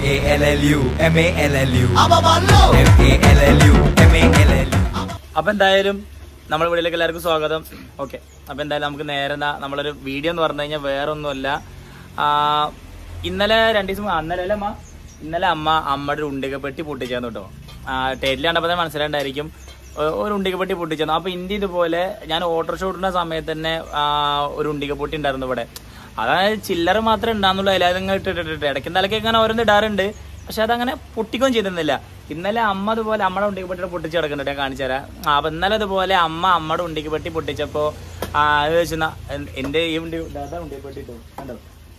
A L L U M A L L U M A L L U M A L L U അപ്പൊ എന്തായാലും നമ്മുടെ വീട്ടിലേക്ക് എല്ലാവർക്കും സ്വാഗതം okay അപ്പൊ എന്തായാലും നമുക്ക് നേരെ ദാ നമ്മളൊരു വീഡിയോ എന്ന് പറഞ്ഞു കഴിഞ്ഞാൽ വേറെ ഒന്നുമല്ല ആ, ഇന്നലെ രണ്ടു ദിവസം മുമ്പ്- ഇന്നലെ അല്ലേ അമ്മ ഇന്നലെ അമ്മ അമ്മയുടെ ഒരു ഉണ്ടികപ്പെട്ടി പൊട്ടിച്ചേർന്നു കേട്ടോ ടേറ്റിൽ കണ്ടപ്പോൾ തന്നെ മനസ്സിലാണ്ടായിരിക്കും ഒ- ഒരു ഉണ്ടികപ്പെട്ടി പൊട്ടിച്ചേർന്നു അപ്പൊ ഇന്ത്യ ഇതുപോലെ ഞാൻ ഓട്ടോറിക്ഷ ഓടുന്ന സമയത്ത് തന്നെ ആ, ഒരു ഉണ്ടികപ്പെട്ടി ഉണ്ടായിരുന്നു ഇവിടെ അതായത് ചില്ലറ മാത്രമേ ഉണ്ടാകുന്നുള്ളൂ എല്ലാവരും ഇട്ടിട്ടിട്ട് ഇടയ്ക്കും തലയ്ക്ക് അങ്ങനെ ഓരോന്ന് ഇടാറുണ്ട് പക്ഷെ അതങ്ങനെ പൊട്ടിക്കുകയും ചെയ്തിരുന്നില്ല ഇന്നലെ അമ്മ അതുപോലെ അമ്മയുടെ ഉണ്ടിക്ക് പെട്ടി പൊട്ടിച്ച് കിടക്കുന്നുണ്ട് ഞാൻ കാണിച്ചു തരാം ആ, അപ്പൊ ഇന്നലെ അതുപോലെ അമ്മ അമ്മയുടെ ഉണ്ടിക്ക് പെട്ടി പൊട്ടിച്ചപ്പോ ആ അത് വെച്ചാ എന്റെ ഈ ഉണ്ടി ദാദാ ഉണ്ടിക്ക് പെട്ടി ഇട്ടു കണ്ടോ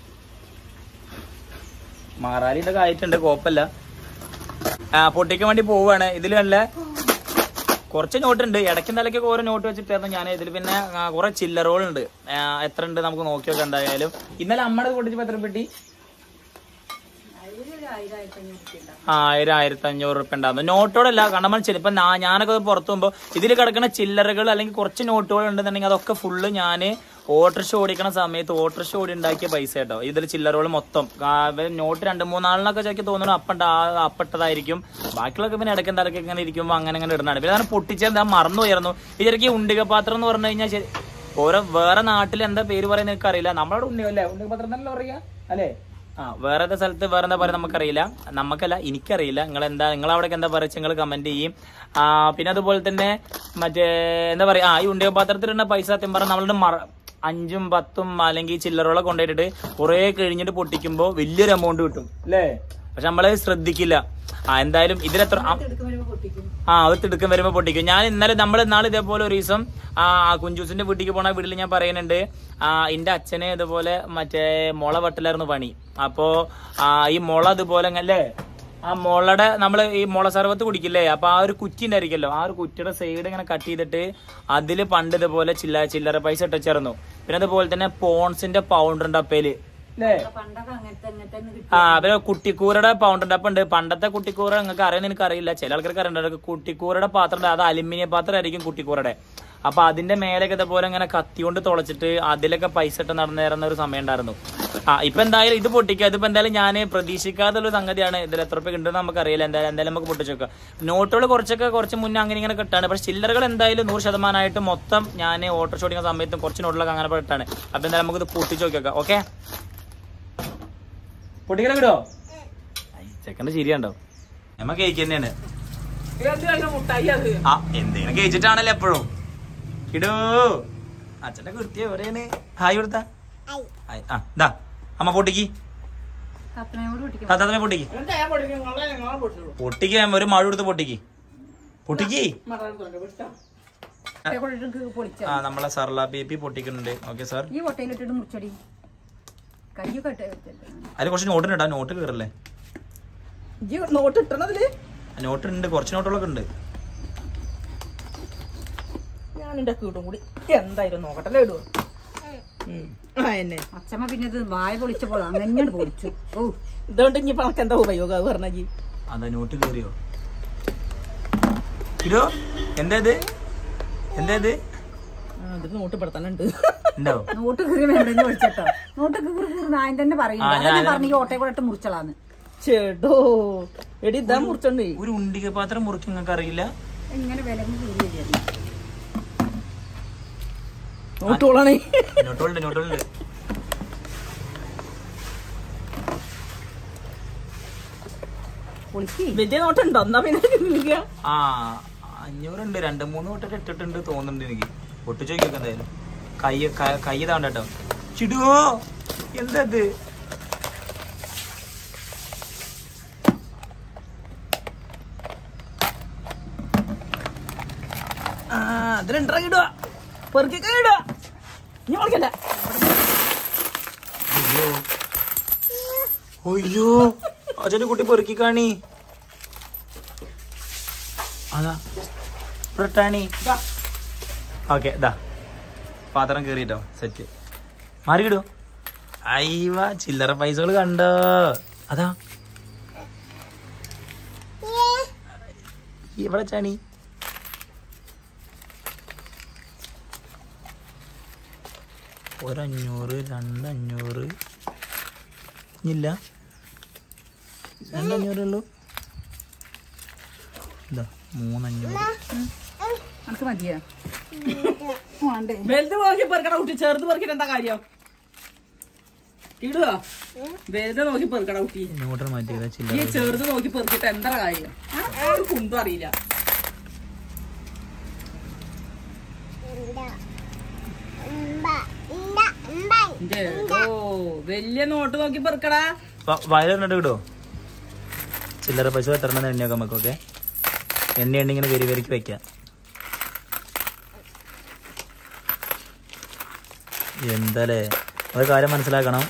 മാറാലി ഇതൊക്കെ ആയിട്ടുണ്ട് കുഴപ്പമില്ല ആ പൊട്ടിക്കാൻ വേണ്ടി പോവാണ് ഇതിൽ നല്ല കുറച്ച് നോട്ട് ഉണ്ട് ഇടയ്ക്കും തലയ്ക്കൊക്കെ ഓരോ നോട്ട് വെച്ചിട്ടായിരുന്നു ഞാൻ ഇതിൽ പിന്നെ ആ, കുറെ ചില്ലറുകളുണ്ട് ആ, എത്ര ഉണ്ട് നമുക്ക് നോക്കി നോക്കാം എന്തായാലും ഇന്നലെ അമ്മയുടെ പൊട്ടിച്ചപ്പോ എത്ര പെട്ടി ആയിരം ആയിരത്തി അഞ്ഞൂറ് റുപ്യ ഉണ്ടാകുന്നു നോട്ടോടല്ല കാരണം നമ്മൾ ചില- ഇപ്പൊ നാ- ഞാനൊക്കെ പുറത്തു പോകുമ്പോൾ ഇതിൽ കിടക്കുന്ന ചില്ലറകൾ അല്ലെങ്കിൽ കുറച്ച് നോട്ടുകൾ ഉണ്ടെന്നുണ്ടെങ്കിൽ അതൊക്കെ ഫുള്ള് ഞാൻ ഓട്ടോറിക്ഷ ഓടിക്കണ സമയത്ത് ഓട്ടോറിക്ഷ ഓടി ഉണ്ടാക്കിയ പൈസ കേട്ടോ ഇതിൽ ചില്ലറകൾ മൊത്തം ആ, ഇവര് നോട്ട് രണ്ട് മൂന്നാളിനൊക്കെ ചെക്ക് തോന്നുന്നു അപ്പണ്ട അപ്പട്ടതായിരിക്കും ബാക്കിയുള്ളൊക്കെ പിന്നെ ഇടയ്ക്കും തലക്ക് ഇങ്ങനെ ഇരിക്കുമ്പോൾ അങ്ങനെ അങ്ങനെ ഇടുന്നതാണ് പിന്നെ അങ്ങനെ പൊട്ടിച്ചത് ഞാൻ മറന്നു പോയിരുന്നു ഇതിലേക്ക് ഉണ്ടിക പാത്രം എന്ന് പറഞ്ഞു കഴിഞ്ഞാൽ ശരി ഓരോ വേറെ നാട്ടിൽ എന്താ പേര് പറയുന്നത് എനിക്ക് അറിയില്ല നമ്മളവിടെ ഉണ്ടി അല്ലേ ഉണ്ടിക പാത്രം തന്നെ പറയാ അല്ലേ ആ വേറെ ഏതാ സ്ഥലത്ത് വേറെ എന്താ പറയുക നമുക്കറിയില്ല നമുക്കല്ല എനിക്കറിയില്ല നിങ്ങൾ എന്താ നിങ്ങൾ അവിടെ എന്താ പറയുക നിങ്ങൾ കമന്റ് ചെയ്യും ആ പിന്നെ അതുപോലെ തന്നെ മറ്റേ എന്താ പറയാ ആ ഈ ഉണ്ടിക പാത്രത്തിലിടുന്ന പൈസ സത്യം പറഞ്ഞാൽ നമ്മളുടെ മറ അഞ്ചും പത്തും അല്ലെങ്കിൽ ചില്ലറകളെ കൊണ്ടുപോയിട്ട് കുറെ കഴിഞ്ഞിട്ട് പൊട്ടിക്കുമ്പോൾ വലിയൊരു എമൗണ്ട് കിട്ടും അല്ലേ പക്ഷെ നമ്മള് ശ്രദ്ധിക്കില്ല ആ എന്തായാലും ഇതിലെത്ര ആ- ആ അത് തിടുക്കം വരുമ്പോ പൊട്ടിക്കും ഞാൻ ഇന്നലെ നമ്മൾ ഇന്നാൾ ഇതേപോലെ ഒരു ദിവസം ആ ആ കുഞ്ചൂസിന്റെ വീട്ടിലേക്ക് പോണ വീട്ടിൽ ഞാൻ പറയുന്നുണ്ട് ആ എന്റെ അച്ഛന് ഇതുപോലെ മറ്റേ മുള വെട്ടലായിരുന്നു പണി അപ്പോ ആ ഈ മുള ഇതുപോലെ അല്ലേ ആ മുളയുടെ നമ്മൾ ഈ മുള സർവത്ത് കുടിക്കില്ലേ അപ്പൊ ആ ഒരു കുറ്റി ഉണ്ടായിരിക്കല്ലോ ആ ഒരു കുറ്റിയുടെ സൈഡ് ഇങ്ങനെ കട്ട് ചെയ്തിട്ട് അതില് പണ്ട് ഇതുപോലെ ചില്ല ചില്ലറ പൈസ ഇട്ടച്ചേർന്നു പിന്നെ അതുപോലെ തന്നെ പോൺസിന്റെ പൗണ്ടർ ഉണ്ട് അപ്പേല് അല്ലേ ആ പിന്നെ കുട്ടിക്കൂരയുടെ പൗണ്ടർ ഡപ്പ് ഉണ്ട് പണ്ടത്തെ കുട്ടിക്കൂര നിങ്ങൾക്ക് അറിയാൻ എനിക്ക് അറിയില്ല ചില ആൾക്കാർക്ക് അറിയണ്ട കുട്ടിക്കൂരയുടെ പാത്രം ഉണ്ട് അത് അലുമിനിയം പാത്രം ആയിരിക്കും കുട്ടിക്കൂരയുടെ അപ്പൊ അതിന്റെ മേലേക്ക് ഇതുപോലെ ഇങ്ങനെ കത്തി കൊണ്ട് തുളച്ചിട്ട് അതിലൊക്കെ പൈസ ഇട്ട് നടന്നു തരുന്ന ഒരു സമയം ഉണ്ടായിരുന്നു ആ ഇപ്പൊ എന്തായാലും ഇത് പൊട്ടിക്കുക ഇതിപ്പോ എന്തായാലും ഞാൻ പ്രതീക്ഷിക്കാത്ത ഒരു സംഗതിയാണ് ഇതിൽ എത്ര രൂപ ഉണ്ടെന്ന് നമുക്ക് അറിയില്ല എന്തായാലും എന്തായാലും നമുക്ക് പൊട്ടിച്ചു നോക്കാം നോട്ടുകൾ കുറച്ചൊക്കെ കുറച്ച് മുന്നേ അങ്ങനെ ഇങ്ങനെ കിട്ടാണ് പക്ഷെ ചില്ലറകൾ എന്തായാലും നൂറ് ശതമാനമായിട്ട് മൊത്തം ഞാൻ ഓട്ടോ ഷോട്ടിങ് സമയത്തും കുറച്ച് നോട്ടുകളൊക്കെ അങ്ങനെ പെട്ടാണ് അപ്പൊ എന്തായാലും നമുക്ക് ഇത് പൊട്ടിച്ചു നോക്കിയേക്കാം ഓക്കെ പൊട്ടിക്കല കിടോ ചെക്കന്റെ ശരിയാണ്ടോ നമ്മ കേക്ക് തന്നെയാണ് ആ എന്തെങ്കിലും കഴിച്ചിട്ടാണല്ലോ എപ്പോഴും ഇടൂ അച്ഛന്റെ കുട്ടി എവിടെയാണ് ഹായ് കൊടുത്ത ഹായ് ആ ഇതാ അമ്മ പൊട്ടിക്ക് താത്തമ്മ പൊട്ടിക്ക് പൊട്ടിക്ക് അമ്മ, ഒരു മഴ കൊടുത്ത് പൊട്ടിക്ക് പൊട്ടിക്ക് ആ നമ്മളെ സർല ബേബി പൊട്ടിക്കുന്നുണ്ട് ഓക്കെ സാർ ഈ കൊട്ടയിലിട്ടിട്ട് മുറിച്ചടി കയ്യൊക്കെ ഇട്ട് അതിൽ കുറച്ച് നോട്ടുണ്ട് കേട്ടോ നോട്ട് കയറല്ലേ നോട്ട് ഇട്ടണതില് നോട്ട് ഉണ്ട് കുറച്ച് നോട്ടുകളൊക്കെ ഉണ്ട് ഞാൻ എന്റെ കീട്ടും കൂടി എന്തായാലും നോക്കട്ടല്ലേ ഇടുവോ ആ എന്നെ അച്ഛമ്മ പിന്നെ ഇത് വായ പൊളിച്ചപ്പോൾ അങ്ങനെ പൊളിച്ചു ഓ ഇതുകൊണ്ട് ഇനി പണക്ക് എന്താ ഉപയോഗം അത് പറഞ്ഞ ജി അതാ നോട്ട് കയറിയോ ഇതോ എന്താ ഇത് എന്താ ഇത് അതിന് നോട്ട് പെടുത്താനുണ്ട് ഉണ്ടോ നോട്ട് കീറി വേണ്ടെന്ന് വിളിച്ചട്ടോ നോട്ട് കീറി കീറി നായൻ തന്നെ ആ, പറയുന്നത് ഞാൻ- ഞാൻ പറഞ്ഞു ഈ ഓട്ടയെ കൂടെ ഇട്ട് മുറിച്ചളാന്ന് ചേട്ടോ എടി ഇതാ മുറിച്ചോണ്ടേ ഒരു ഉണ്ടിക പാത്രം മുറിക്കും നിങ്ങൾക്ക് അറിയില്ല ഇങ്ങനെ വിലങ്ങ് കീറി വരികയാണ് നോട്ടുകളാണേ നോട്ടുകളുണ്ട് നോട്ടുകളുണ്ട് പൊളിക്ക് വലിയ നോട്ടുണ്ടോ എന്നാ പിന്നെ കിട്ടുന്നില്ല. ആ അഞ്ഞൂറുണ്ട് രണ്ട് മൂന്ന് വട്ടൊക്കെ ഇട്ടിട്ടുണ്ട് തോന്നുന്നുണ്ട് എനിക്ക് പൊട്ടിച്ചു നോക്കിയൊക്കെ എന്തായാലും കൈ ക- കൈ താണ്ട കേട്ടോ ചിടുവോ എന്താ ഇത് ആ അതിലുണ്ടാ ഇടുക പെറുക്കിക്ക ഇടുക ഇനി വളക്കല്ല അയ്യോ അയ്യോ അച്ഛൻ്റെ കുട്ടി പെറുക്കി കാണി അതാ ബ്രിട്ടാണി ഓക്കെ ഇതാ പാത്രം കയറിട്ടോ സെറ്റ് മാറിക്കിടോ അയ്യവ ചില്ലറ പൈസകൾ കണ്ടോ അതാ ഇവിടെ ചാണി ഒരഞ്ഞൂറ് രണ്ടഞ്ഞൂറ് ഇല്ല രണ്ടഞ്ഞൂറേ ഉള്ളൂ ഇതാ മൂന്നഞ്ഞൂറ് അനക്ക് മതിയോ വേണ്ടേ വലുത് നോക്കി പെറുക്കട കുട്ടി ചെറുത് പെറുക്കിട്ട് എന്താ കാര്യം ഇടുവോ വലുത് നോക്കി പെറുക്കട കുട്ടി നോട്ടർ മാറ്റിയതാ ഈ ചില്ലറ ചെറുത് നോക്കി പെറുക്കിട്ട് എന്താ കാര്യം ഒരു കുന്തും അറിയില്ല ഇന്റെ ഓ വലിയ നോട്ട് നോക്കി പെറുക്കടാ വയലിട്ട് കിട്ടോ ചില്ലറ പൈസ എത്ര എണ്ണം എണ്ണയൊക്കെ നമുക്കൊക്കെ എണ്ണ എണ്ണ ഇങ്ങനെ വെരി വെരിക്ക് വെക്കാം എന്താലേ ഒരു കാര്യം മനസ്സിലാക്കണം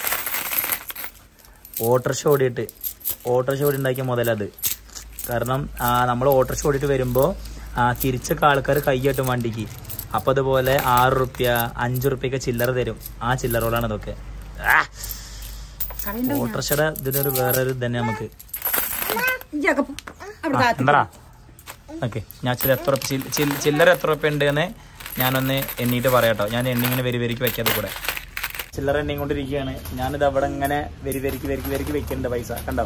ഓട്ടർഷ ഓടിയിട്ട് ഓട്ടർഷ ഓടി ഉണ്ടാക്കിയ മുതലത് കാരണം നമ്മൾ ഓട്ടർഷ ഓടിയിട്ട് വരുമ്പോൾ തിരിച്ചൊക്കെ ആൾക്കാർ കൈയ്യട്ടും വണ്ടിക്ക് അപ്പം അതുപോലെ ആറ് റുപ്യ അഞ്ച് റുപ്യൊക്കെ ചില്ലറ തരും ആ ചില്ലറകളാണ് ഇതൊക്കെ ആ ഓട്ടർഷയുടെ ഇതിനൊരു വേറൊരു തന്നെ നമുക്ക് ഇജ്ജൊക്കെ അവിടെ കാത്ത് എന്താ ഓക്കെ ഞാൻ ചില എത്ര ഉറുപ്പ- ചിൽ- ചിൽ- ചില്ലറ എത്ര ഉറുപ്പ ഉണ്ട് എന്ന് ഞാനൊന്ന് എണ്ണീട്ട് പറയാട്ടോ ഞാൻ എണ്ണി ഇങ്ങനെ വെരി വെരിക്ക് വെക്കാതെ കൂടെ ചില്ലറ എണ്ണയും കൊണ്ടിരിക്കുകയാണ് ഞാനിത് അവിടെ ഇങ്ങനെ വെരി വെരിക്ക് വെരിക്ക് വെരിക്ക് വെക്കുന്നുണ്ട് പൈസ കണ്ടോ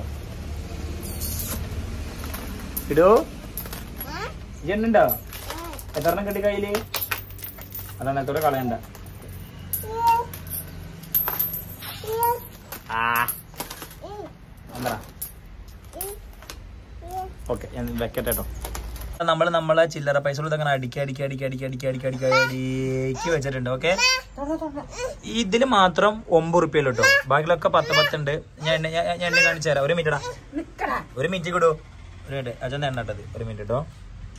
ഇടൂ ഈ എണ്ണുണ്ടോ എത്ര എണ്ണം കിട്ടി കയ്യില് അതാണ് എത്ര കളയണ്ട ആ എന്താ ഓക്കെ ഞാൻ വെക്കട്ടെ കേട്ടോ നമ്മൾ നമ്മളെ ചില്ലറ പൈസ അങ്ങനെ അടിക്കി അടിക്കി അടിക്കി അടിക്കി അടിക്കി അടിക്കി അടിക്കി അടിക്കി വെച്ചിട്ടുണ്ട് ഓക്കെ ഇതിൽ മാത്രം ഒമ്പത് റുപ്യല്ലോ കേട്ടോ ബാക്കിലൊക്കെ പത്ത് പത്തുണ്ട് ഞാൻ എണ്ണ- ഞാൻ ഞാൻ എണ്ണ കാണിച്ചു തരാം ഒരു മിനിറ്റ് നിക്കടാ ഒരു മിനിറ്റ് കിടൂ ഒരു മിനിറ്റ് അജന്ത എണ്ണ ഇട്ടത് ഒരു മിനിറ്റ് കേട്ടോ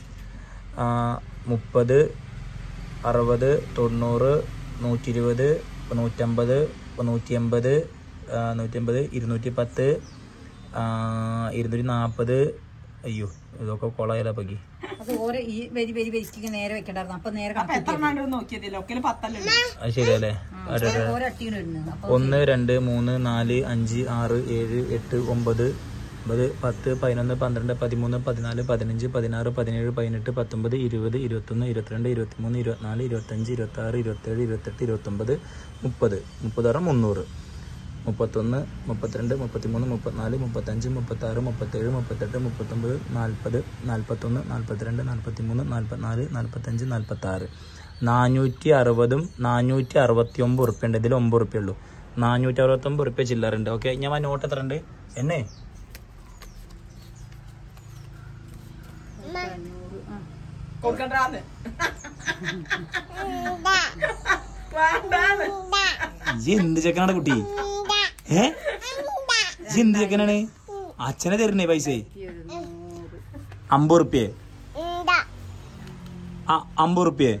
മുപ്പത് അറുപത് തൊണ്ണൂറ് നൂറ്റി ഇരുപത് നൂറ്റമ്പത് നൂറ്റി എൺപത് നൂറ്റമ്പത് ഇരുന്നൂറ്റി പത്ത് ഇരുന്നൂറ്റി നാൽപ്പത് അയ്യോ ഇതൊക്കെ കൊളായാലോ പക്കി അത് ഓരോ ഈ വരി വരി വരിക്ക് നേരെ വെക്കണ്ടായിരുന്നു അപ്പൊ നേരെ അപ്പൊ എത്ര എണ്ണം ഉണ്ട് നോക്കിയതില്ല ഒക്കെ പത്തല്ലേ ഉള്ളൂ. അത് ശരിയല്ലേ അതെ അതെ ഓരോ അട്ടിയും ഇടുന്നു അപ്പൊ ഒന്ന് രണ്ട് മൂന്ന് നാല് അഞ്ച് ആറ് ഏഴ് എട്ട് ഒമ്പത് ഒമ്പത് പത്ത് പതിനൊന്ന് പന്ത്രണ്ട് പതിമൂന്ന് പതിനാല് പതിനഞ്ച് പതിനാറ് പതിനേഴ് പതിനെട്ട് പത്തൊമ്പത് ഇരുപത് ഇരുപത്തൊന്ന് ഇരുപത്തിരണ്ട് ഇരുപത്തിമൂന്ന് ഇരുപത്തിനാല് ഇരുപത്തഞ്ച് ഇരുപത്താറ് ഇരുപത്തേഴ് ഇരുപത്തെട്ട് ഇരുപത്തൊമ്പത് മുപ്പത് മുപ്പത് പറഞ്ഞാൽ മുന്നൂറ് മുപ്പത്തൊന്ന് മുപ്പത്തിരണ്ട് മുപ്പത്തിമൂന്ന് മുപ്പത്തിനാല് മുപ്പത്തഞ്ച് മുപ്പത്താറ് മുപ്പത്തേഴ് മുപ്പത്തെട്ട് മുപ്പത്തൊമ്പത് നാൽപ്പത് നാൽപ്പത്തൊന്ന് നാൽപ്പത്തിരണ്ട് നാൽപ്പത്തിമൂന്ന് നാൽപ്പത്തിനാല് നാൽപ്പത്തഞ്ച് നാൽപ്പത്താറ് നാനൂറ്റി അറുപതും നാനൂറ്റി അറുപത്തി ഒമ്പത് ഉറുപ്പ്യ ഉണ്ട് ഇതിൽ ഒമ്പത് ഉറുപ്പ്യ ഉള്ളൂ നാനൂറ്റി അറുപത്തൊമ്പത് ഉറുപ്പ്യ ചില്ലറുണ്ട് ഓക്കെ ഞാൻ ആ നോട്ട് എത്ര ഉണ്ട് എന്നെ കൊടുക്കണ്ടാന്ന് വേണ്ടാന്ന് ഇജ്ജ് എന്ത് ചെക്കനാണ് കുട്ടി ഏ ഇജ്ജ് എന്ത് ചെക്കനാണ് അച്ഛനെ തരണേ പൈസ അമ്പത് ഉറുപ്പ്യ ആ അമ്പത് ഉറുപ്പ്യ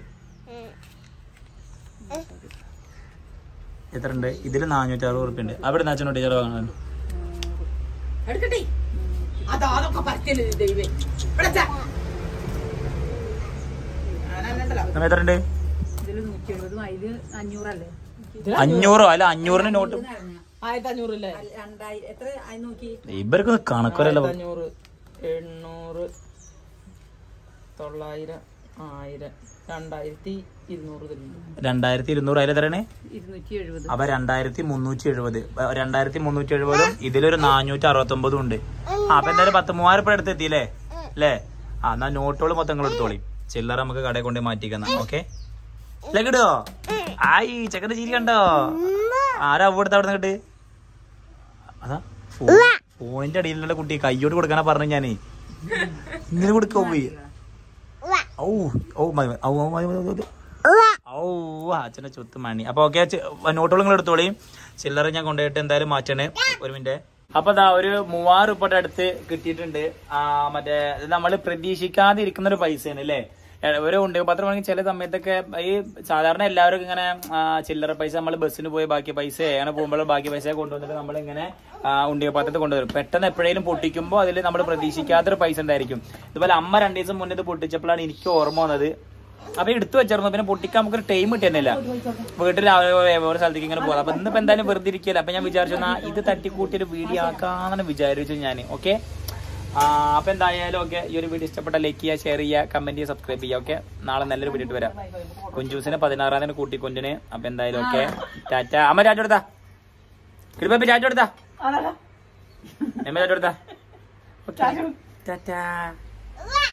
എത്ര ഉണ്ട് ഇതിൽ നാനൂറ്റി അറുപത് ഉറുപ്പ്യ ഉണ്ട് അവിടെ നിന്ന് അച്ഛനോട്ട് ചെലവ് വാങ്ങാൻ എടുക്കട്ടെ അതാ അതൊക്കെ പറ്റില്ല ദൈവേ ഇവിടെ ചാ. ഞാനല്ലല്ലോ. നമ്മ എത്ര ഉണ്ട് ഇതില് നൂറ്റി എഴുപതും അതില് അഞ്ഞൂറല്ലേ അഞ്ഞൂറോ അല്ല അഞ്ഞൂറിന് നോട്ട് ആയിരത്തി അഞ്ഞൂറല്ലേ രണ്ടായിരം എത്ര അത് നോക്കി ഇവർക്ക് കണക്കറല്ല അഞ്ഞൂറ് എണ്ണൂറ് തൊള്ളായിരം ആയിരം രണ്ടായിരത്തി ഇരുന്നൂറ് തരുന്നുണ്ട് രണ്ടായിരത്തി ഇരുന്നൂറ് അതിൽ എത്രയാണ് ഇരുന്നൂറ്റി എഴുപത് അപ്പൊ രണ്ടായിരത്തി മുന്നൂറ്റി എഴുപത് രണ്ടായിരത്തി മുന്നൂറ്റി എഴുപതും ഇതിലൊരു നാനൂറ്റി അറുപത്തി ഒമ്പതും ഉണ്ട് ആ അപ്പൊ എന്തായാലും പത്ത് മൂവായിരം രൂപ അടുത്ത് എത്തിയില്ലേ അല്ലേ ആ എന്നാ നോട്ടുകൾ മൊത്തം നിങ്ങൾ എടുത്തോളി ചില്ലറ നമുക്ക് കടയിൽ കൊണ്ട് മാറ്റിക്കുന്ന ഓക്കെ കിട്ടോ ആയി ചെക്കന്റെ ചിരി കണ്ടോ ആരാ അവിടുത്തെ അവിടെ നിന്നിട്ട് അതാ ഫോണിന്റെ അടിയിലുള്ള കുട്ടി കയ്യോട് കൊടുക്കാനാ പറഞ്ഞു ഞാനേ ഇങ്ങനെ കൊടുക്കോ പോയി ഔ ഔ മതി മതി. ഔ ഔ മതി മതി മതി ഔ അച്ഛന്റെ ചുത്ത് മണി അപ്പൊ ഓക്കെ നോട്ടുകൾ നിങ്ങൾ എടുത്തോളി ചില്ലറ ഞാൻ കൊണ്ടുപോയിട്ട് എന്തായാലും മാറ്റണേ ഒരു മിനിറ്റ് അപ്പൊ ദാ ഒരു മൂവായിരം രൂപയുടെ അടുത്ത് കിട്ടിയിട്ടുണ്ട് ആ മറ്റേ നമ്മൾ പ്രതീക്ഷിക്കാതെ ഇരിക്കുന്ന ഒരു പൈസയാണ് അല്ലേ ഏ, ഒരു ഉണ്ട് പത്രം വേണമെങ്കിൽ ചില സമയത്തൊക്കെ ഈ സാധാരണ എല്ലാവരും ഇങ്ങനെ ആ, ചില്ലറ പൈസ നമ്മൾ ബസ്സിന് പോയി ബാക്കി പൈസ അങ്ങനെ പോകുമ്പോൾ ബാക്കി പൈസ കൊണ്ടുവന്നിട്ട് നമ്മൾ ഇങ്ങനെ ഉണ്ടിയ പാത്രത്തിൽ കൊണ്ടുവരും പെട്ടെന്ന് എപ്പോഴേലും പൊട്ടിക്കുമ്പോൾ അതിൽ നമ്മൾ പ്രതീക്ഷിക്കാത്തൊരു പൈസ ഉണ്ടായിരിക്കും ഇതുപോലെ അമ്മ രണ്ടു ദിവസം മുന്നേ ഇത് പൊട്ടിച്ചപ്പോഴാണ് എനിക്ക് ഓർമ്മ വന്നത് അപ്പൊ എടുത്തു വെച്ചിരുന്നു പിന്നെ പൊട്ടിക്കാൻ നമുക്കൊരു ടൈം കിട്ടുന്നില്ല വീട്ടിൽ രാവിലെ ഓരോ സ്ഥലത്തേക്ക് ഇങ്ങനെ പോകും അപ്പൊ ഇന്നിപ്പോ എന്തായാലും വെറുതെ ഇരിക്കില്ല അപ്പൊ ഞാൻ വിചാരിച്ചു എന്നാ ഇത് തട്ടിക്കൂട്ടി ഒരു വീഡിയോ ആക്കാന്ന് വിചാരിച്ചു ഞാൻ ഓക്കെ അപ്പൊ എന്തായാലും ഓക്കെ ഈ ഒരു വീഡിയോ ഇഷ്ടപ്പെട്ട ലൈക്ക് ചെയ്യുക ഷെയർ ചെയ്യുക കമന്റ് ചെയ്യുക സബ്സ്ക്രൈബ് ചെയ്യുക ഓക്കെ നാളെ നല്ലൊരു വീഡിയോ വരാം കുഞ്ചൂസിനെ പതിനാറാം തീയതി കൂട്ടി കൊഞ്ചിന് അപ്പൊ എന്തായാലും ഓക്കെ ടാറ്റ അമ്മ ടാറ്റ എടുത്താ കിടുപ്പ ടാറ്റ എടുത്താ അതാ എമ്മ ചേട്ടാ ടാറ്റാ